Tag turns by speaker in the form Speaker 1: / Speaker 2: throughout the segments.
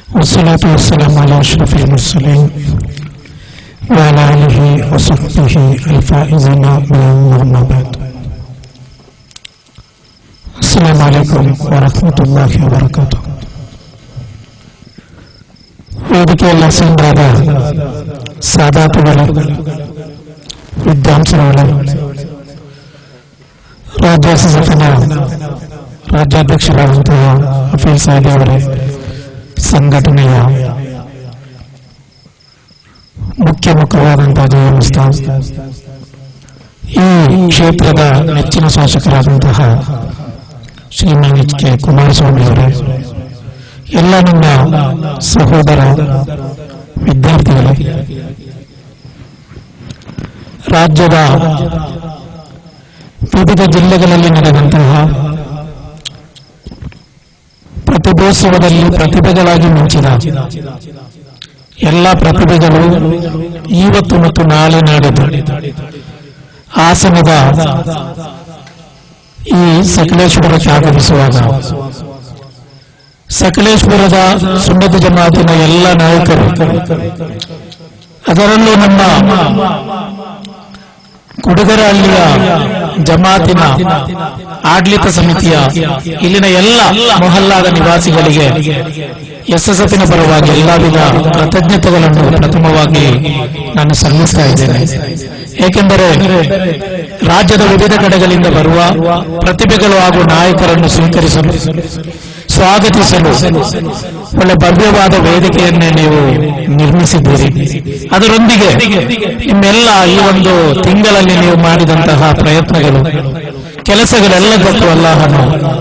Speaker 1: والصلاة والسلام على أشرف المرسلين وعلى آله وصحبه الفائزين بالعلم أما بعد السلام عليكم ورحمة الله وبركاته ವೇದಿಕೆಯಲ್ಲಿ ಸಂಗ್ರಹದ ಸಾದಾತುಗಳು ವಿದ್ವಾಂಸರುಗಳು ರಾಜ್ಯ ಸಂಘಟನ ರಾಜ್ಯಾಧ್ಯಕ್ಷರಾದಂತಹ ಅಫೀಲ್ ಸಾಹೇಬ್ ಅವರೇ ಸಂಘಟನೆಯ ಮುಖ್ಯ ಮುಖವಾದಂತಹ ಜಯಮಸ್ತಾನ್ ಈ ಕ್ಷೇತ್ರದ ನೆಚ್ಚಿನ ಶಾಸಕರಾದಂತಹ ಶ್ರೀಮಾನ್ ಎಚ್ ಕೆ ಕುಮಾರಸ್ವಾಮಿ ಅವರೇ ಎಲ್ಲ ನನ್ನ ಸಹೋದರ ವಿದ್ಯಾರ್ಥಿಗಳೇ ರಾಜ್ಯದ ವಿವಿಧ ಜಿಲ್ಲೆಗಳಲ್ಲಿ ನಡೆದಂತಹ ಪ್ರತಿಭೋತ್ಸವದಲ್ಲಿ ಪ್ರತಿಭೆಗಳಾಗಿ ಮಿಂಚಿದ ಎಲ್ಲ ಪ್ರತಿಭೆಗಳು ಇವತ್ತು ಮತ್ತು ನಾಳೆ ನಾಡಿದ್ದು ಹಾಸನದ ಈ ಸಕಲೇಶ್ವರಕ್ಕೆ ಆಗಮಿಸುವಾಗ ಸಕಲೇಶ್ವರದ ಸುನ್ನತ ಜಮಾತಿನ ಎಲ್ಲ ನಾಯಕರು ಅದರಲ್ಲೂ ನಮ್ಮ ಕುಡುಗರಹಳ್ಳಿಯ ಜಮಾತಿನ ಆಡಳಿತ ಸಮಿತಿಯ ಇಲ್ಲಿನ ಎಲ್ಲ ಮೊಹಲ್ಲಾದ ನಿವಾಸಿಗಳಿಗೆ ಎಸ್ಎಸ್ಎಫಿನ ಪರವಾಗಿ ಎಲ್ಲ ವಿಧ ಕೃತಜ್ಞತೆಗಳನ್ನು ಪ್ರಥಮವಾಗಿ ನಾನು ಸಲ್ಲಿಸ್ತಾ ಇದ್ದೇನೆ ಏಕೆಂದರೆ ರಾಜ್ಯದ ವಿವಿಧ ಕಡೆಗಳಿಂದ ಬರುವ ಪ್ರತಿಭೆಗಳು ಹಾಗೂ ನಾಯಕರನ್ನು ಸ್ವೀಕರಿಸಲು ಸ್ವಾಗತಿಸಲು ಒಳ್ಳೆ ಭವ್ಯವಾದ ವೇದಿಕೆಯನ್ನೇ ನೀವು ನಿರ್ಮಿಸಿದ್ದೀರಿ ಅದರೊಂದಿಗೆ ನಿಮ್ಮೆಲ್ಲ ಈ ಒಂದು ತಿಂಗಳಲ್ಲಿ ನೀವು ಮಾಡಿದಂತಹ ಪ್ರಯತ್ನಗಳು ಕೆಲಸಗಳೆಲ್ಲದಕ್ಕೂ ಅಲ್ಲಾಹನು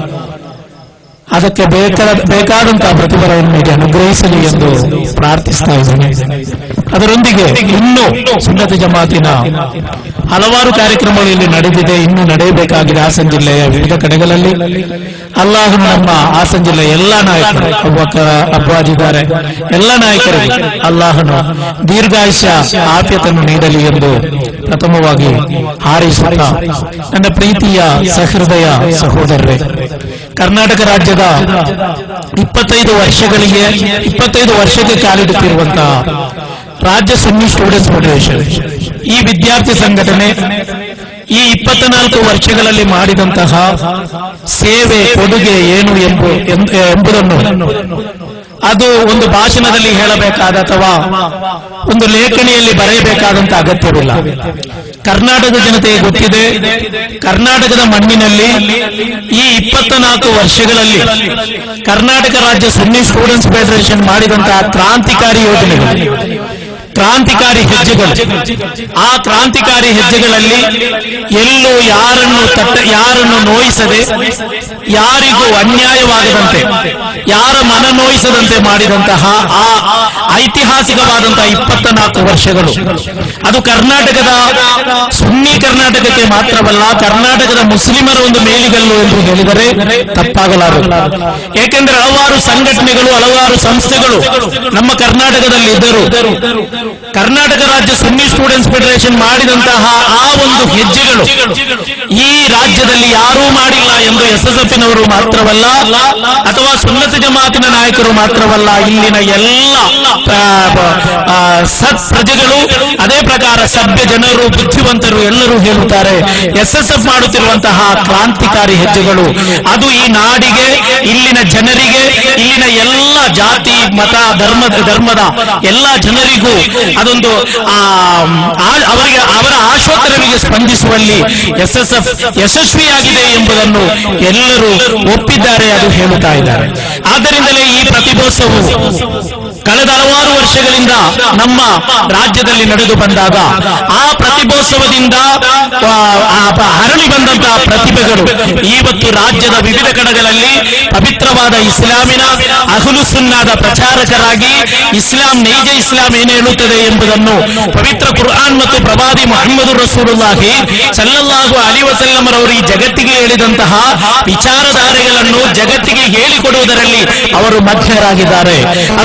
Speaker 1: ಅದಕ್ಕೆ ಬೇಕಾದ ಬೇಕಾದಂತಹ ಪ್ರತಿಫಲವನ್ನು ನಿಮಗೆ ಅನುಗ್ರಹಿಸಲಿ ಎಂದು ಪ್ರಾರ್ಥಿಸ್ತಾ ಇದ್ದೇನೆ ಅದರೊಂದಿಗೆ ಇನ್ನೂ ಸುನ್ನತ ಜಮಾತಿನ ಹಲವಾರು ಕಾರ್ಯಕ್ರಮಗಳು ಇಲ್ಲಿ ನಡೆದಿದೆ ಇನ್ನೂ ನಡೆಯಬೇಕಾಗಿದೆ ಹಾಸನ ಜಿಲ್ಲೆಯ ವಿವಿಧ ಕಡೆಗಳಲ್ಲಿ ಅಲ್ಲಾಹನು ನಮ್ಮ ಹಾಸನ ಜಿಲ್ಲೆಯ ಎಲ್ಲ ನಾಯಕರು ಅಬ್ಬಕ್ಕ ಅಬ್ಬಾಜಿದ್ದಾರೆ ಎಲ್ಲ ನಾಯಕರಿಗೆ ಅಲ್ಲಾಹನು ದೀರ್ಘಾಯುಷ್ಯ ಆಪ್ಯತನ್ನು ನೀಡಲಿ ಎಂದು ಪ್ರಥಮವಾಗಿ ಹಾರೈಸುತ್ತಾ ನನ್ನ ಪ್ರೀತಿಯ ಸಹೃದಯ ಸಹೋದರರೇ ಕರ್ನಾಟಕ ರಾಜ್ಯದ ಇಪ್ಪತ್ತೈದು ವರ್ಷಗಳಿಗೆ ಇಪ್ಪತ್ತೈದು ವರ್ಷಕ್ಕೆ ಕಾಲಿಡುತ್ತಿರುವಂತಹ ರಾಜ್ಯ ಸುನ್ನಿ ಸ್ಟೂಡೆಂಟ್ಸ್ ಫೆಡರೇಷನ್ ಈ ವಿದ್ಯಾರ್ಥಿ ಸಂಘಟನೆ ಈ ಇಪ್ಪತ್ನಾಲ್ಕು ವರ್ಷಗಳಲ್ಲಿ ಮಾಡಿದಂತಹ ಸೇವೆ ಕೊಡುಗೆ ಏನು ಎಂಬು ಎಂಬ- ಎಂಬುದನ್ನು ಅದು ಒಂದು ಭಾಷಣದಲ್ಲಿ ಹೇಳಬೇಕಾದ ಅಥವಾ ಒಂದು ಲೇಖನಿಯಲ್ಲಿ ಬರೆಯಬೇಕಾದಂತ ಅಗತ್ಯವಿಲ್ಲ ಕರ್ನಾಟಕದ ಜನತೆಗೆ ಗೊತ್ತಿದೆ ಕರ್ನಾಟಕದ ಮಣ್ಣಿನಲ್ಲಿ ಈ ಇಪ್ಪತ್ತ ನಾಲ್ಕು ವರ್ಷಗಳಲ್ಲಿ ಕರ್ನಾಟಕ ರಾಜ್ಯ ಸುನ್ನಿ ಸ್ಟೂಡೆಂಟ್ಸ್ ಫೆಡರೇಷನ್ ಮಾಡಿದಂತಹ ಕ್ರಾಂತಿಕಾರಿ ಯೋಜನೆಗಳು ಕ್ರಾಂತಿಕಾರಿ ಹೆಜ್ಜೆಗಳು ಆ ಕ್ರಾಂತಿಕಾರಿ ಹೆಜ್ಜೆಗಳಲ್ಲಿ ಎಲ್ಲೂ ಯಾರನ್ನು ತಟ್ಟ ಯಾರನ್ನು ನೋಯಿಸದೆ ಯಾರಿಗೂ ಅನ್ಯಾಯವಾಗದಂತೆ ಯಾರ ಮನ ನೋಯಿಸದಂತೆ ಮಾಡಿದಂತಹ ಆ ಐತಿಹಾಸಿಕವಾದಂತಹ ಇಪ್ಪತ್ತ ನಾಲ್ಕು ವರ್ಷಗಳು ಅದು ಕರ್ನಾಟಕದ ಸುನ್ನಿ ಕರ್ನಾಟಕಕ್ಕೆ ಮಾತ್ರವಲ್ಲ ಕರ್ನಾಟಕದ ಮುಸ್ಲಿಮರ ಒಂದು ಮೇಲಿಗಲ್ಲು ಎಂದು ಹೇಳಿದರೆ ತಪ್ಪಾಗಲಾರದು ಏಕೆಂದರೆ ಹಲವಾರು ಸಂಘಟನೆಗಳು ಹಲವಾರು ಸಂಸ್ಥೆಗಳು ನಮ್ಮ ಕರ್ನಾಟಕದಲ್ಲಿ ಇದ್ದರು ಕರ್ನಾಟಕ ರಾಜ್ಯ ಸುನ್ನಿ ಸ್ಟೂಡೆಂಟ್ಸ್ ಫೆಡರೇಷನ್ ಮಾಡಿದಂತಹ ಆ ಒಂದು ಹೆಜ್ಜೆಗಳು ಈ ರಾಜ್ಯದಲ್ಲಿ ಯಾರೂ ಮಾಡಿಲ್ಲ ಎಂದು ಎಸ್ ಎಸ್ ಎಫ್ನವರು ಮಾತ್ರವಲ್ಲ ಅಥವಾ ಸುನ್ನತ ಜಮಾತಿನ ನಾಯಕರು ಮಾತ್ರವಲ್ಲ ಇಲ್ಲಿನ ಎಲ್ಲ ಆ, ಆ, ಸತ್ ಪ್ರಜೆಗಳು ಅದೇ ಪ್ರಕಾರ ಸಭ್ಯ ಜನರು ಬುದ್ಧಿವಂತರು ಎಲ್ಲರೂ ಹೇಳುತ್ತಾರೆ ಎಸ್ ಎಸ್ ಎಫ್ ಮಾಡುತ್ತಿರುವಂತಹ ಕ್ರಾಂತಿಕಾರಿ ಹೆಜ್ಜೆಗಳು ಅದು ಈ ನಾಡಿಗೆ ಇಲ್ಲಿನ ಜನರಿಗೆ ಇಲ್ಲಿನ ಎಲ್ಲ ಜಾತಿ ಮತ ಧರ್ಮದ ಧರ್ಮದ ಎಲ್ಲ ಜನರಿಗೂ ಅದೊಂದು ಆ, ಆ- ಅವರಿಗೆ ಅವರ ಆಶೋತ್ತರವಿಗೆ ಸ್ಪಂದಿಸುವಲ್ಲಿ ಎಸ್ ಎಸ್ ಎಫ್ ಯಶಸ್ವಿಯಾಗಿದೆ ಎಂಬುದನ್ನು ಎಲ್ಲರೂ ಒಪ್ಪಿದ್ದಾರೆ ಅದು ಹೇಳುತ್ತಾ ಇದ್ದಾರೆ ಆದ್ದರಿಂದಲೇ ಈ ಪ್ರತಿಭೋತ್ಸವವು ಕಳೆದ ಹಲವಾರು ವರ್ಷಗಳಿಂದ ನಮ್ಮ ರಾಜ್ಯದಲ್ಲಿ ನಡೆದು ಬಂದಾಗ ಆ ಪ್ರತಿಭೋತ್ಸವದಿಂದ ಆ, ಆ ಪ- ಹರಳಿ ಬಂದಂತಹ ಪ್ರತಿಭೆಗಳು ಇವತ್ತು ರಾಜ್ಯದ ವಿವಿಧ ಕಡೆಗಳಲ್ಲಿ ಪವಿತ್ರವಾದ ಇಸ್ಲಾಮಿನ ಅಹುಲು ಸುನ್ನಾದ ಪ್ರಚಾರಕರಾಗಿ ಇಸ್ಲಾಂ ನೈಜ ಇಸ್ಲಾಂ ಏನು ಹೇಳುತ್ತದೆ ಎಂಬುದನ್ನು ಪವಿತ್ರ ಕುರ್ಆನ್ ಮತ್ತು ಪ್ರವಾದಿ ಮೊಹಮ್ಮದ್ ರಸೂಲುಲ್ಲಾಹಿ ಸಲ್ಲಲ್ಲಾಹು ಅಲಿ ವಸಲ್ಲಮರವರು ಈ ಜಗತ್ತಿಗೆ ಹೇಳಿದಂತಹ ವಿಚಾರಧಾರೆಗಳನ್ನು ಜಗತ್ತಿಗೆ ಹೇಳಿಕೊಡುವುದರಲ್ಲಿ ಅವರು ಮಧ್ಯರಾಗಿದ್ದಾರೆ ಅದು ಬರೇ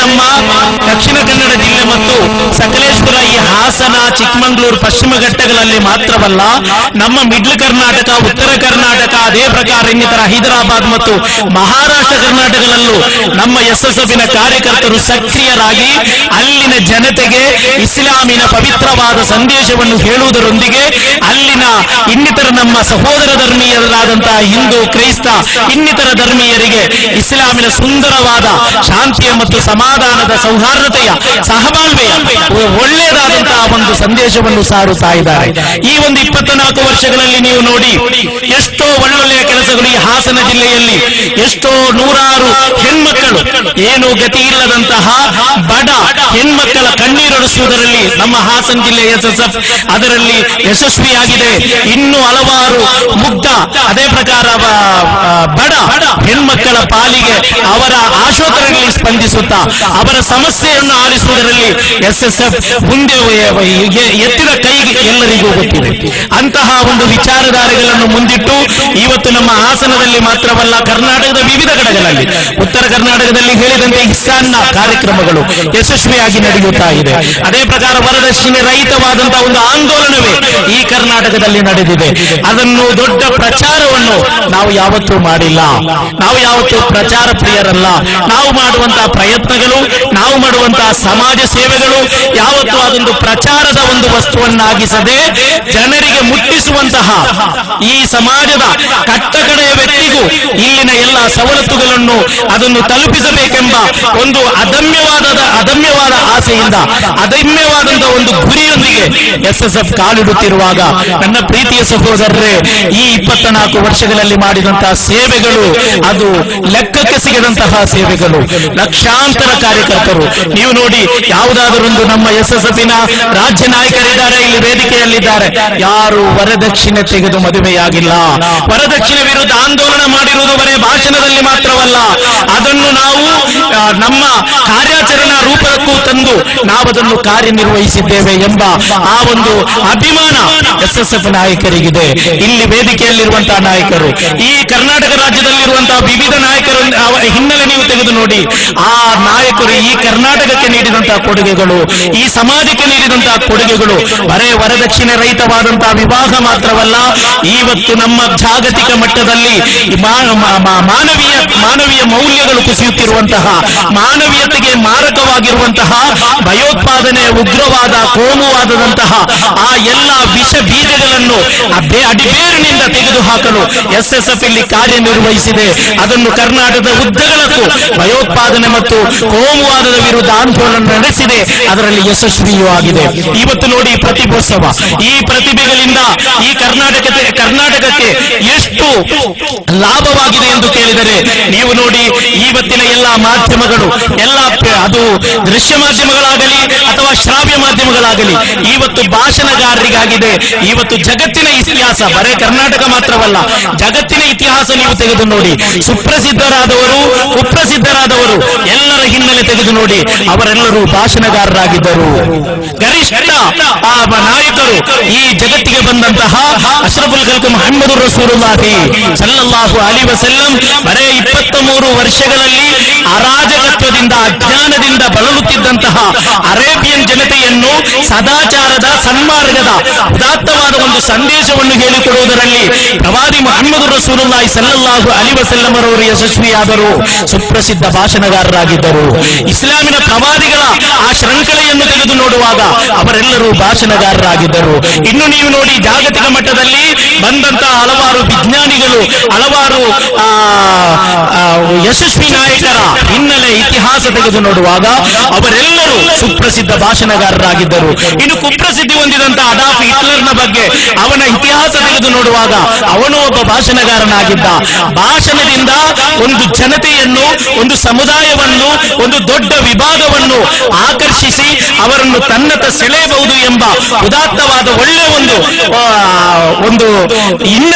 Speaker 2: ನಮ್ಮ ದಕ್ಷಿಣ ಕನ್ನಡ ಜಿಲ್ಲೆ ಮತ್ತು ಸಕಲೇಶ್ವರ ಈ ಹಾಸನ ಚಿಕ್ಕಮಗಳೂರು ಪಶ್ಚಿಮ ಘಟ್ಟಗಳಲ್ಲಿ ಮಾತ್ರವಲ್ಲ ನಮ್ಮ ಮಿಡ್ಲ್ ಕರ್ನಾಟಕ ಉತ್ತರ ಕರ್ನಾಟಕ ಅದೇ ಪ್ರಕಾರ ಇನ್ನಿತರ ಹೈದರಾಬಾದ್ ಮತ್ತು ಮಹಾರಾಷ್ಟ್ರ ಕರ್ನಾಟಕದಲ್ಲೂ ನಮ್ಮ ಎಸ್ ಎಸ್ ಎಫ್ನ ಕಾರ್ಯಕರ್ತರು ಸಕ್ರಿಯರಾಗಿ ಅಲ್ಲಿನ ಜನತೆಗೆ ಇಸ್ಲಾಮಿನ ಪವಿತ್ರವಾದ ಸಂದೇಶವನ್ನು ಹೇಳುವುದರೊಂದಿಗೆ ಅಲ್ಲಿನ ಇನ್ನಿತರ ನಮ್ಮ ಸಹೋದರ ಧರ್ಮೀಯರಾದಂತಹ ಹಿಂದೂ ಕ್ರೈಸ್ತ ಇನ್ನಿತರ ಧರ್ಮೀಯರಿಗೆ ಇಸ್ಲಾಮಿನ ಸುಂದರವಾದ ಶಾಂತಿಯ ಮತ್ತು ಸಮಾಧಾನದ ಸೌಹಾರ್ದತೆಯ ಸಹಬಾಳ್ವೆಯ ಒ- ಒಳ್ಳೆಯದಾದಂತಹ ಒಂದು ಸಂದೇಶವನ್ನು ಸಾರುತ್ತಾ ಇದ್ದಾರೆ ಈ ಒಂದು ಇಪ್ಪತ್ನಾಲ್ಕು ವರ್ಷಗಳಲ್ಲಿ ನೀವು ನೋಡಿ ಎಷ್ಟೋ ಒಳ್ಳೊಳ್ಳೆಯ ಕೆಲಸಗಳು ಈ ಹಾಸನ ಜಿಲ್ಲೆಯಲ್ಲಿ ಎಷ್ಟೋ ನೂರಾರು ಹೆಣ್ಮಕ್ಕಳು ಏನು ಗತಿ ಇಲ್ಲದಂತಹ ಬಡ ಹೆಣ್ಮಕ್ಕಳ ಕಣ್ಣೀರೊಡಿಸುವುದರಲ್ಲಿ ನಮ್ಮ ಹಾಸನ ಜಿಲ್ಲೆ ಎಸ್ ಎಸ್ ಎಫ್ ಅದರಲ್ಲಿ ಯಶಸ್ವಿಯಾಗಿದೆ ಇನ್ನು ಹಲವಾರು ಮುಗ್ಧ ಅದೇ ಪ್ರಕಾರ ವ- ಆ, ಬಡ ಹೆಣ್ಮಕ್ಕಳ ಪಾಲಿಗೆ ಅವರ ಆಶೋತ್ತರಗಳಿಗೆ ಸ್ಪಂದಿಸುತ್ತಾ ಅವರ ಸಮಸ್ಯೆಯನ್ನು ಆಲಿಸುವುದರಲ್ಲಿ ಎಸ್ ಎಸ್ ಎಫ್ ಮುಂದೆ ಎ- ಎ- ಎತ್ತಿದ ಕೈಗೆ ಎಲ್ಲರಿಗೂ ಗೊತ್ತಿದೆ ಅಂತಹ ಒಂದು ವಿಚಾರಧಾರೆಗಳನ್ನು ಮುಂದಿಟ್ಟು ಇವತ್ತು ನಮ್ಮ ಹಾಸನದಲ್ಲಿ ಮಾತ್ರವಲ್ಲ ಕರ್ನಾಟಕದ ವಿವಿಧ ಕಡೆಗಳಲ್ಲಿ ಉತ್ತರ ಕರ್ನಾಟಕದಲ್ಲಿ ಹೇಳಿದಂತೆ ಇಸ್ಸಾನ್ನ ಕಾರ್ಯಕ್ರಮಗಳು ಯಶಸ್ವಿಯಾಗಿ ನಡೆಯುತ್ತಾ ಇದೆ ಅದೇ ಪ್ರಕಾರ ವರದಕ್ಷಿಣೆ ರಹಿತವಾದಂತಹ ಒಂದು ಆಂದೋಲನವೇ ಈ ಕರ್ನಾಟಕದಲ್ಲಿ ನಡೆದಿದೆ ಅದನ್ನು ದೊಡ್ಡ ಪ್ರಚಾರವನ್ನು ನಾವು ಯಾವತ್ತೂ ಮಾಡಿಲ್ಲ ನಾವು ಯಾವತ್ತೂ ಪ್ರಚಾರ ಪ್ರಿಯರಲ್ಲ ನಾವು ಮಾಡುವಂತಹ ಪ್ರಯತ್ನಗಳು ನಾವು ಮಾಡುವಂತಹ ಸಮಾಜ ಸೇವೆಗಳು ಯಾವತ್ತೂ ಅದೊಂದು ಪ್ರಚಾರದ ಒಂದು ವಸ್ತುವನ್ನಾಗಿಸದೆ ಜನರಿಗೆ ಮುಟ್ಟಿಸುವಂತಹ ಈ ಸಮಾಜದ ಕಟ್ಟಕಡೆಯ ವ್ಯಕ್ತಿಗೂ ಇಲ್ಲಿನ ಎಲ್ಲ ಸವಲತ್ತುಗಳನ್ನು ಅದನ್ನು ತಲುಪಿಸಬೇಕೆಂಬ ಒಂದು ಅದಮ್ಯವಾದ ಅದಮ್ಯವಾದ ಆಸೆಯಿಂದ ಅದಮ್ಯವಾದಂತಹ ಒಂದು ಗುರಿಯೊಂದಿಗೆ ಎಸ್ ಎಸ್ ಎಫ್ ಕಾಲಿಡುತ್ತಿರುವಾಗ ನನ್ನ ಪ್ರೀತಿಯ ಸಹೋದರರೇ ಈ ಇಪ್ಪತ್ತ ನಾಲ್ಕು ವರ್ಷಗಳಲ್ಲಿ ಮಾಡಿದಂತಹ ಸೇವೆಗಳು ಅದು ಲೆಕ್ಕಕ್ಕೆ ಸಿಗದಂತಹ ಸೇವೆಗಳು ಲಕ್ಷಾಂತರ ಕಾರ್ಯಕರ್ತರು ನೀವು ನೋಡಿ ಯಾವುದಾದರೊಂದು ನಮ್ಮ ಎಸ್ ಎಸ್ ಎಫ್ನ ರಾಜ್ಯ ನಾಯಕರಿದ್ದಾರೆ ಇಲ್ಲಿ ವೇದಿಕೆಯಲ್ಲಿದ್ದಾರೆ ಯಾರು ವರದಕ್ಷಿಣೆ ತೆಗೆದು ಮದುವೆಯಾಗಿಲ್ಲ ವರದಕ್ಷಿಣೆ ವಿರುದ್ಧ ಆಂದೋಲನ ಮಾಡಿರುವುದು ಬರೇ ಭಾಷಣದಲ್ಲಿ ಮಾತ್ರವಲ್ಲ ಅದನ್ನು ನಾವು ಆ, ನಮ್ಮ ಕಾರ್ಯಾಚರಣಾ ರೂಪಕ್ಕೂ ತಂದು ನಾವದನ್ನು ಕಾರ್ಯನಿರ್ವಹಿಸಿದ್ದೇವೆ ಎಂಬ ಆ ಒಂದು ಅಭಿಮಾನ ಎಸ್ ಎಸ್ ಎಫ್ ನಾಯಕರಿಗಿದೆ ಇಲ್ಲಿ ವೇದಿಕೆಯಲ್ಲಿರುವಂತಹ ನಾಯಕರು ಈ ಕರ್ನಾಟಕ ರಾಜ್ಯದಲ್ಲಿರುವಂತಹ ವಿವಿಧ ನಾಯಕರು ಅವರ ಹಿನ್ನೆಲೆ ನೀವು ತೆಗೆದು ನೋಡಿ ಆ ನಾಯಕರು ಈ ಕರ್ನಾಟಕಕ್ಕೆ ನೀಡಿದಂತಹ ಕೊಡುಗೆಗಳು ಈ ಸಮಾಜಕ್ಕೆ ನೀಡಿದಂತಹ ಕೊಡುಗೆಗಳು ಬರೇ ವರದಕ್ಷಿಣೆ ರಹಿತವಾದಂತಹ ವಿವಾಹ ಮಾತ್ರವಲ್ಲ ಇವತ್ತು ನಮ್ಮ ಜಾಗತಿಕ ಮಟ್ಟದಲ್ಲಿ ಈ ಮಾ- ಮಾ- ಮಾ- ಮಾನವೀಯ ಮಾನವೀಯ ಮೌಲ್ಯಗಳು ಕುಸಿಯುತ್ತಿರುವಂತಹ ಮಾನವೀಯತೆಗೆ ಮಾರಕವಾಗಿರುವಂತಹ ಭಯೋತ್ಪಾದನೆ ಉಗ್ರವಾದ ಕೋಮುವಾದದಂತಹ ಆ ಎಲ್ಲ ವಿಷ ಬೀಜಗಳನ್ನು ಆ ಬೇ- ಅಡಿಬೇರಿನಿಂದ ತೆಗೆದುಹಾಕಲು ಎಸ್ ಎಸ್ ಎಫ್ ಇಲ್ಲಿ ಕಾರ್ಯನಿರ್ವಹಿಸಿದೆ ಅದನ್ನು ಕರ್ನಾಟಕದ ಉದ್ದಗಲಕ್ಕೂ ಭಯೋತ್ಪಾದನೆ ಮತ್ತು ಕೋಮುವಾದದ ವಿರುದ್ಧ ಆಂದೋಲನ ನಡೆಸಿದೆ ಅದರಲ್ಲಿ ಯಶಸ್ವಿಯೂ ಆಗಿದೆ ಇವತ್ತು ನೋಡಿ ಪ್ರತಿಭೋತ್ಸವ ಈ ಪ್ರತಿಭೆಗಳಿಂದ ಈ ಕರ್ನಾಟಕಕ್ಕೆ ಕರ್ನಾಟಕಕ್ಕೆ ಎಷ್ಟು ಲಾಭವಾಗಿದೆ ಎಂದು ಕೇಳಿದರೆ ನೀವು ನೋಡಿ ಇವತ್ತಿನ ಎಲ್ಲ ಮಾಧ್ಯಮಗಳು ಎಲ್ಲ ಪ- ಅದು ದೃಶ್ಯ ಮಾಧ್ಯಮಗಳಾಗಲಿ ಅಥವಾ ಶ್ರಾವ್ಯ ಮಾಧ್ಯಮಗಳಾಗಲಿ ಇವತ್ತು ಭಾಷಣಗಾರರಿಗಾಗಿದೆ ಇವತ್ತು ಜಗತ್ತಿನ ಇತಿಹಾಸ ಬರೇ ಕರ್ನಾಟಕ ಮಾತ್ರವಲ್ಲ ಜಗತ್ತಿನ ಇತಿಹಾಸ ನೀವು ತೆಗೆದು ನೋಡಿ ಸುಪ್ರಸಿದ್ಧರಾದವರು ಕುಪ್ರಸಿದ್ಧರಾದವರು ಎಲ್ಲರ ಹಿನ್ನೆಲೆ ತೆಗೆದು ನೋಡಿ ಅವರೆಲ್ಲರೂ ಭಾಷಣಗಾರರಾಗಿದ್ದರು ಗರಿಷ್ಠ ಆ ಮ- ನಾಯಕರು ಈ ಜಗತ್ತಿಗೆ ಬಂದಂತಹ ಅಶ್ರಫುಲ್ ಖಲ್ಕು ಮೊಹಮ್ಮದ್ ರಸೂಲುಲ್ಲಾಹಿ ಸಲ್ಲಲ್ಲಾಹು ಅಲಿ ವಸಲ್ಲಂ ಬರೇ ಇಪ್ಪತ್ತ ಮೂರು ವರ್ಷಗಳಲ್ಲಿ ಅರಾಜಕತ್ವದಿಂದ ಅಜ್ಞಾನದಿಂದ ಬಳಲುತ್ತಿದ್ದಂತಹ ಅರೇಬಿಯನ್ ಜನತೆಯನ್ನು ಸದಾಚಾರದ ಸನ್ಮಾರ್ಗದ ಉದಾತ್ತವಾದ ಒಂದು ಸಂದೇಶವನ್ನು ಹೇಳಿಕೊಡುವುದರಲ್ಲಿ ಪ್ರವಾದಿ ಮೊಹಮ್ಮದ್ ರಸೂಲುಲ್ಲಾಹಿ ಸಲ್ಲಲ್ಲಾಹು ಅಲಿ ವಸಲ್ಲಮರವರು ಯಶಸ್ವಿಯಾದರು ಸುಪ್ರಸಿದ್ಧ ಭಾಷಣಗಾರರಾಗಿದ್ದರು ಇಸ್ಲಾಮಿನ ಪ್ರವಾದಿಗಳ ಆ ಶೃಂಖಲೆಯನ್ನು ತೆಗೆದು ನೋಡುವಾಗ ಅವರೆಲ್ಲರೂ ಭಾಷಣಗಾರರಾಗಿದ್ದರು ಇನ್ನು ನೀವು ನೋಡಿ ಜಾಗತಿಕ ಮಟ್ಟದಲ್ಲಿ ಬಂದಂತಹ ಹಲವಾರು ವಿಜ್ಞಾನಿಗಳು ಹಲವಾರು ಆ, ಆ, ಯಶಸ್ವಿ ನಾಯಕರ ಹಿನ್ನೆಲೆ ಇತಿಹಾಸ ತೆಗೆದು ನೋಡುವಾಗ ಅವರೆಲ್ಲರೂ ಸುಪ್ರಸಿದ್ಧ ಭಾಷಣಗಾರರಾಗಿದ್ದರು ಇನ್ನು ಕುಪ್ರಸಿದ್ಧಿ ಹೊಂದಿದಂತಹ ಅಡಾಫ್ ಹಿಟ್ಲರ್ನ ಬಗ್ಗೆ ಅವನ ಇತಿಹಾಸ ತೆಗೆದು ನೋಡುವಾಗ ಅವನು ಒಬ್ಬ ಭಾಷಣಗಾರನಾಗಿದ್ದ ಭಾಷಣದಿಂದ ಒಂದು ಜನತೆಯನ್ನು ಒಂದು ಸಮುದಾಯವನ್ನು ಒಂದು ದೊಡ್ಡ ವಿಭಾಗವನ್ನು ಆಕರ್ಷಿಸಿ ಅವರನ್ನು ತನ್ನತ್ತ ಸೆಳೆಯಬಹುದು ಎಂಬ ಉದಾತ್ತವಾದ ಒಳ್ಳೆ ಒಂದು ಆ, ಒಂದು ಹಿನ್ನೆಲೆಯಾಗಿದೆ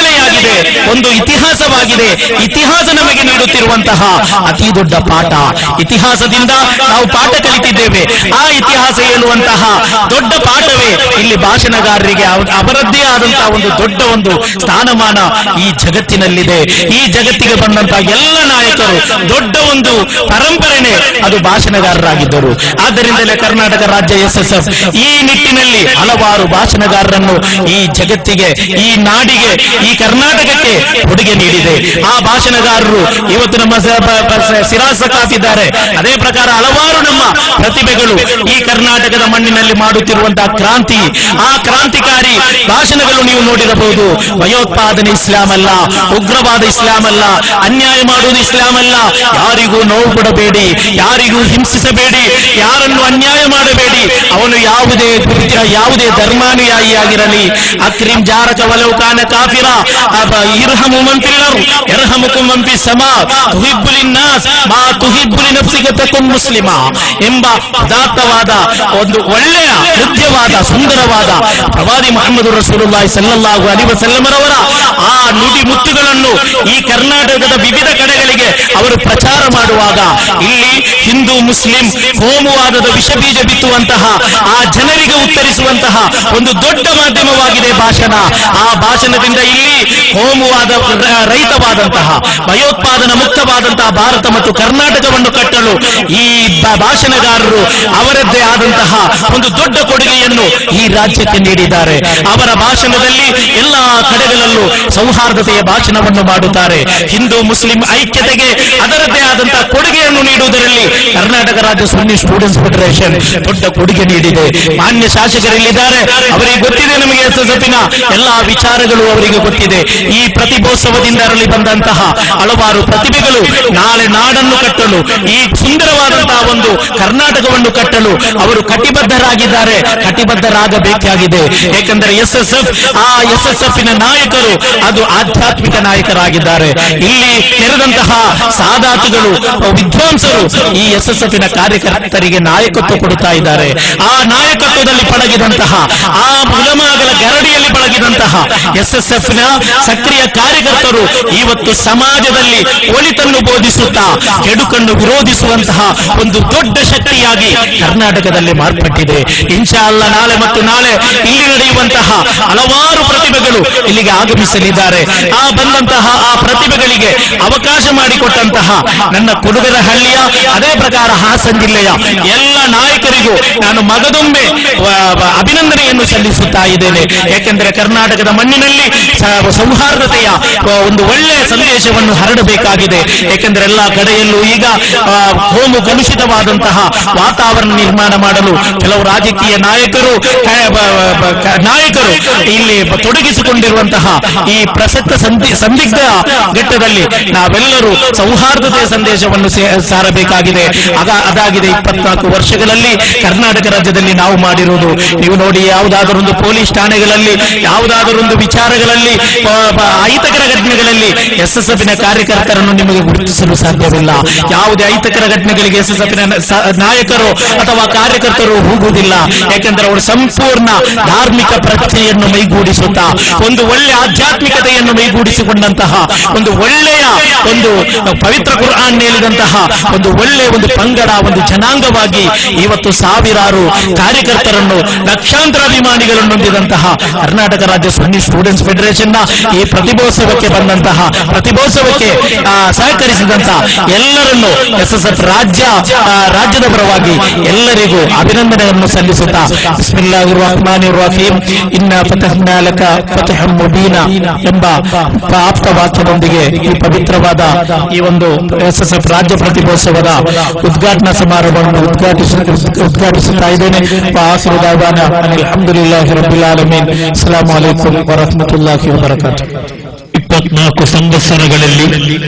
Speaker 2: ಏನಿದೆ ಒಂದು ಇತಿಹಾಸವಾಗಿದೆ ಇತಿಹಾಸ ನಮಗೆ ನೀಡುತ್ತಿರುವಂತಹ ಅತಿ ದೊಡ್ಡ ಪಾಠ ಇತಿಹಾಸದಿಂದ ನಾವು ಪಾಠ ಕಲಿತಿದ್ದೇವೆ ಆ ಇತಿಹಾಸ ಹೇಳುವಂತಹ ದೊಡ್ಡ ಪಾಠವೇ ಇಲ್ಲಿ ಭಾಷಣಗಾರರಿಗೆ ಅವ- ಅವರದ್ದೇ ಆದಂತಹ ಒಂದು ದೊಡ್ಡ ಒಂದು ಸ್ಥಾನಮಾನ ಈ ಜಗತ್ತಿನಲ್ಲಿದೆ ಈ ಜಗತ್ತಿಗೆ ಬಂದಂತಹ ಎಲ್ಲ ನಾಯಕರು ದೊಡ್ಡ ಒಂದು ಪರಂಪರೆನೆ ಅದು ಭಾಷಣಗಾರರಾಗಿದ್ದರು ಆದ್ದರಿಂದಲೇ ಕರ್ನಾಟಕ ರಾಜ್ಯ ಎಸ್ ಎಸ್ ಎಫ್ ಈ ನಿಟ್ಟಿನಲ್ಲಿ ಹಲವಾರು ಭಾಷಣಗಾರರನ್ನು ಈ ಜಗತ್ತಿಗೆ ಈ ನಾಡಿಗೆ ಈ ಕರ್ನಾಟಕಕ್ಕೆ ಕೊಡುಗೆ ನೀಡಿದೆ ಆ ಭಾಷಣಗಾರರು ಇವತ್ತು ನಮ್ಮ ಸ- ಬ- ಬ- ಸ- ಸಿರಾಜ್ ಸಕಾಫ್ ಇದ್ದಾರೆ ಅದೇ ಪ್ರಕಾರ ಹಲವಾರು ನಮ್ಮ ಪ್ರತಿಭೆಗಳು ಈ ಕರ್ನಾಟಕದ ಮಣ್ಣಿನಲ್ಲಿ ಮಾಡುತ್ತಿರುವಂತಹ ಕ್ರಾಂತಿ ಆ ಕ್ರಾಂತಿಕಾರಿ ಭಾಷಣಗಳು ನೀವು ನೋಡಿರಬಹುದು ಭಯೋತ್ಪಾದನೆ ಇಸ್ಲಾಂ ಅಲ್ಲ ಉಗ್ರವಾದ ಇಸ್ಲಾಂ ಅಲ್ಲ ಅನ್ಯಾಯ ಮಾಡುವುದು ಇಸ್ಲಾಂ ಅಲ್ಲ ಯಾರಿಗೂ ನೋವು ಕೊಡಬೇಡಿ ಯಾರಿಗೂ ಹಿಂಸಿಸಬೇಡಿ ಯಾರನ್ನು ಅನ್ಯಾಯ ಮಾಡಬೇಡಿ ಅವನು ಯಾವುದೇ ಕೃತ್ಯ ಯಾವುದೇ ಧರ್ಮಾನುಯಾಯಿಯಾಗಿರಲಿ ಅಕ್ರಿಂ ಜಾರಕ ವಲೌಕಾನ ಕಾಫಿರ ಅಬ ಇರ್ಹಮು ಮಂತಿಲ್ಲರು ಎರಹಮುಕು ಮಂಫಿ ಸಮಾ ತುಹಿಬ್ಬುಲಿನ್ ನಾಸ್ ಮಾ ತುಹಿಬ್ಬುಲಿ ನಫ್ಸಿಗೆ ತಕುಂ ಮುಸ್ಲಿಮ ಎಂಬ ಉದಾತ್ತವಾದ ಒಂದು ಒಳ್ಳೆಯ ಹೃದಯವಾದ ಸುಂದರವಾದ ಪ್ರವಾದಿ ಮೊಹಮ್ಮದ್ ರಸೂಲುಲ್ಲಾಹಿ ಸಲ್ಲಲ್ಲಾಹು ಅಲೈಹಿ ವಸಲ್ಲಮರವರ ಆ ನುಡಿ ಮುತ್ತುಗಳನ್ನು ಈ ಕರ್ನಾಟಕದ ವಿವಿಧ ಕಡೆಗಳಿಗೆ ಅವರು ಪ್ರಚಾರ ಮಾಡುವಾಗ ಇಲ್ಲಿ ಹಿಂದೂ ಮುಸ್ಲಿಂ ಕೋಮುವಾದದ ವಿಷಬೀಜ ಬಿತ್ತುವಂತಹ ಆ ಜನರಿಗೆ ಉತ್ತರಿಸುವಂತಹ ಒಂದು ದೊಡ್ಡ ಮಾಧ್ಯಮವಾಗಿದೆ ಭಾಷಣ ಆ ಭಾಷಣದಿಂದ ಇಲ್ಲಿ ಕೋಮುವಾದ ರ- ರಹಿತವಾದಂತಹ ಭಯೋತ್ಪಾದನಾ ಮುಕ್ತವಾದಂತಹ ಭಾರತ ಮತ್ತು ಕರ್ನಾಟಕವನ್ನು ಕಟ್ಟಲು ಈ ಬ- ಭಾಷಣಗಾರರು ಅವರದ್ದೇ ಆದಂತಹ ಒಂದು ದೊಡ್ಡ ಕೊಡುಗೆಯನ್ನು ಈ ರಾಜ್ಯಕ್ಕೆ ನೀಡಿದ್ದಾರೆ ಅವರ ಭಾಷಣದಲ್ಲಿ ಎಲ್ಲಾ ಕಡೆಗಳಲ್ಲೂ ಸೌಹಾರ್ದತೆಯ ಭಾಷಣವನ್ನು ಮಾಡುತ್ತಾರೆ ಹಿಂದೂ ಮುಸ್ಲಿಂ ಐಕ್ಯತೆಗೆ ಅದರದ್ದೇ ಆದಂತಹ ಕೊಡುಗೆಯನ್ನು ನೀಡುವುದರಲ್ಲಿ ಕರ್ನಾಟಕ ರಾಜ್ಯ ಸುನ್ನಿ ಸ್ಟೂಡೆಂಟ್ಸ್ ಫೆಡರೇಷನ್ ದೊಡ್ಡ ಕೊಡುಗೆ ನೀಡಿದೆ ಮಾನ್ಯ ಶಾಸಕರಿಲ್ಲಿದ್ದಾರೆ ಅವರಿಗೆ ಗೊತ್ತಿದೆ ನಮಗೆ ಎಸ್ ಎಸ್ ಎಫ್ನ ಎಲ್ಲಾ ವಿಚಾರಗಳು ಅವರಿಗೆ ಗೊತ್ತಿದೆ ಈ ಪ್ರತಿಭೋತ್ಸವದಿಂದ ಅರಳಿ ಬಂದಂತಹ ಹಲವಾರು ಪ್ರತಿಭೆಗಳು ನಾಳೆ ನಾಡನ್ನು ಕಟ್ಟಲು ಈ ಸುಂದರವಾದಂತಹ ಒಂದು ಕರ್ನಾಟಕವನ್ನು ಕಟ್ಟಲು ಅವರು ಕಟಿಬದ್ಧರಾಗಿದ್ದಾರೆ ಕಟಿಬದ್ಧರಾಗಬೇಕಾಗಿದೆ ಏಕೆಂದರೆ ಎಸ್ ಎಸ್ ಎಫ್ ಆ ಎಸ್ ಎಸ್ ಎಫ್ ನ ನಾಯಕರು ಅದು ಆಧ್ಯಾತ್ಮಿಕ ನಾಯಕರಾಗಿದ್ದಾರೆ ಇಲ್ಲಿ ನೆರೆದಂತಹ ಸಾದಾತುಗಳು ವಿದ್ವಾಂಸರು ಈ ಎಸ್ ಎಸ್ ಎಫ್ ನ ಕಾರ್ಯಕರ್ತರಿಗೆ ನಾಯಕತ್ವ ಕೊಡುತ್ತಾ ಇದ್ದಾರೆ ಆ ನಾಯಕತ್ವದಲ್ಲಿ ಪಳಗಿದಂತಹ ಆ ಉಲಮಾಗಳ ಗರಡಿಯಲ್ಲಿ ಪಳಗಿದಂತಹ ಎಸ್ ಎಸ್ ಎಫ್ ನ ಸಕ್ರಿಯ ಕಾರ್ಯಕರ್ತರು ಇವತ್ತು ಸಮಾಜದಲ್ಲಿ ಒಳಿತನ್ನು ಬೋಧಿಸುತ್ತಾ ಕೆಡುಕನ್ನು ವಿರೋಧಿಸುವಂತಹ ಒಂದು ದೊಡ್ಡ ಶಕ್ತಿಯಾಗಿ ಕರ್ನಾಟಕದಲ್ಲಿ ಮಾರ್ಪಟ್ಟಿದೆ ಇನ್ಶಾ ಅಲ್ಲ ನಾಳೆ ಮತ್ತು ನಾಳೆ ಇಲ್ಲಿ ನಡೆಯುವಂತಹ ಹಲವಾರು ಪ್ರತಿಭೆಗಳು ಇಲ್ಲಿಗೆ ಆಗಮಿಸಲಿದ್ದಾರೆ ಆ ಬಂದಂತಹ ಆ ಪ್ರತಿಭೆಗಳಿಗೆ ಅವಕಾಶ ಮಾಡಿಕೊಟ್ಟಂತಹ ನನ್ನ ಕೊಡುಗರಹಳ್ಳಿಯ ಅದೇ ಪ್ರಕಾರ ಹಾಸನ್ ಜಿಲ್ಲೆಯ ಎಲ್ಲ ನಾಯಕರಿಗೂ ನಾನು ಮಗದೊಮ್ಮೆ ವ- ವ- ಅಭಿನಂದನೆಯನ್ನು ಸಲ್ಲಿಸುತ್ತಾ ಇದ್ದೇನೆ ಯಾಕೆಂದರೆ ಕರ್ನಾಟಕದ ಮಣ್ಣಿನಲ್ಲಿ ಸ- ಸೌಹಾರ್ದತೆಯ ಆ, ಒಂದು ಒಳ್ಳೆಯ ಸಂದೇಶವನ್ನು ಹರಡಬೇಕಾಗಿದೆ ಏಕೆಂದರೆ ಎಲ್ಲಾ ಕಡೆಯಲ್ಲೂ ಈಗ ಆ, ಕೋಮು ಕಲುಷಿತವಾದಂತಹ ವಾತಾವರಣ ನಿರ್ಮಾಣ ಮಾಡಲು ಕೆಲವು ರಾಜಕೀಯ ನಾಯಕರು ಕ- ಬ- ಬ- ಕ- ನಾಯಕರು ಇಲ್ಲಿ ಬ- ತೊಡಗಿಸಿಕೊಂಡಿರುವಂತಹ ಈ ಪ್ರಸಕ್ತ ಸಂದಿ- ಸಂದಿಗ್ಧ ಘಟ್ಟದಲ್ಲಿ ನಾವೆಲ್ಲರೂ ಸೌಹಾರ್ದತೆಯ ಸಂದೇಶವನ್ನು ಸೇ- ಸಾರಬೇಕಾಗಿದೆ ಅದ- ಅದಾಗಿದೆ ಇಪ್ಪತ್ನಾಲ್ಕು ವರ್ಷಗಳಲ್ಲಿ ಕರ್ನಾಟಕ ರಾಜ್ಯದಲ್ಲಿ ನಾವು ಮಾಡಿರುವುದು ನೀವು ನೋಡಿ ಯಾವುದಾದರೊಂದು ಪೊಲೀಸ್ ಠಾಣೆಗಳಲ್ಲಿ ಯಾವುದಾದರೊಂದು ವಿಚಾರಗಳಲ್ಲಿ ಆ, ಬ- ಅಹಿತಕರ ಘಟನೆಗಳಲ್ಲಿ ಎಸ್ ಎಸ್ ಎಫ್ನ ಕಾರ್ಯಕರ್ತರನ್ನು ನಿಮಗೆ ಗುರುತಿಸಲು ಸಾಧ್ಯವಿಲ್ಲ ಯಾವುದೇ ಅಹಿತಕರ ಘಟನೆಗಳಿಗೆ ಎಸ್ ಎಸ್ ಎಫ್ನ ನಾಯಕರು ಅಥವಾ ಕಾರ್ಯಕರ್ತರು ಹೋಗುವುದಿಲ್ಲ ಯಾಕೆಂದರೆ ಅವರು ಸಂಪೂರ್ಣ ಧಾರ್ಮಿಕ ಪ್ರಜ್ಞೆಯನ್ನು ಮೈಗೂಡಿಸುತ್ತಾ ಒಂದು ಒಳ್ಳೆಯ ಆಧ್ಯಾತ್ಮಿಕತೆಯನ್ನು ಮೈಗೂಡಿಸಿಕೊಂಡಂತಹ ಒಂದು ಒಳ್ಳೆಯ ಒಂದು ಪವಿತ್ರ ಕುರ್ಆನ್ ಹೇಳಿದಂತಹ ಒಂದು ಒಳ್ಳೆಯ ಒಂದು ಪಂಗಡ ಒಂದು ಜನಾಂಗವಾಗಿ ಇವತ್ತು ಸಾವಿರಾರು ಕಾರ್ಯಕರ್ತರನ್ನು ಲಕ್ಷಾಂತರ ಅಭಿಮಾನಿಗಳನ್ನು ಹೊಂದಿದಂತಹ ಕರ್ನಾಟಕ ರಾಜ್ಯ ಸುನ್ನಿ ಸ್ಟೂಡೆಂಟ್ಸ್ ಫೆಡರೇಷನ್ ನ ಈ ಪ್ರತಿಭೋತ್ಸವಕ್ಕೆ ಬಂದಂತಹ ಪ್ರತಿಭೋತ್ಸವಕ್ಕೆ ಆ, ಸಹಕರಿಸಿದಂತಹ ಎಲ್ಲರನ್ನು ಎಸ್ ಎಸ್ ಎಫ್ ರಾಜ್ಯ ಆ, ರಾಜ್ಯದ ಪರವಾಗಿ ಎಲ್ಲರಿಗೂ ಅಭಿನಂದನೆಯನ್ನು ಸಲ್ಲಿಸುತ್ತಾ ಬಿಸ್ಮಿಲ್ಲಾಹಿ ರಹಮಾನಿ ರಹೀಂ ಇನ್ನ ಫತಹ್ನಾ ಲಕ ಫತಹಂ ಮುಬೀನ ಎಂಬ ಆಪ್ತ ವಾಕ್ಯದೊಂದಿಗೆ ಈ ಪವಿತ್ರವಾದ ಈ ಒಂದು ಎಸ್ ಎಸ್ ಎಫ್ ರಾಜ್ಯ ಪ್ರತಿಭೋತ್ಸವದ ಉದ್ಘಾಟನಾ ಸಮಾರಂಭವನ್ನು ಉದ್ಘಾಟಿಸ ಉದ್ಘಾಟಿಸುತ್ತಾ ಇದ್ದೇನೆ ಆಸಿರು ದಾವಾನ ಅಲ್ಹಮ್ದುಲಿಲ್ಲಾಹಿ ರಬ್ಬಿಲ್ ಆಲಮೀನ್ ಅಸ್ಸಲಾಮು ಅಲೈಕುಂ ವರಹಮತುಲ್ಲಾಹಿ ವಬರಕಾತುಹು
Speaker 3: ಇಪ್ಪತ್ನಾಲ್ಕು ಸಂವತ್ಸರಗಳಲ್ಲಿ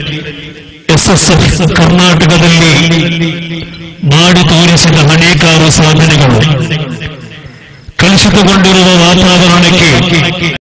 Speaker 3: ಎಸ್ಎಸ್ಎಫ್ ಕರ್ನಾಟಕದಲ್ಲಿ ಮಾಡಿ ತೋರಿಸಿದ ಅನೇಕಾರು ಸಾಧನೆಗಳು ಕಲುಷಿತಗೊಂಡಿರುವ ವಾತಾವರಣಕ್ಕೆ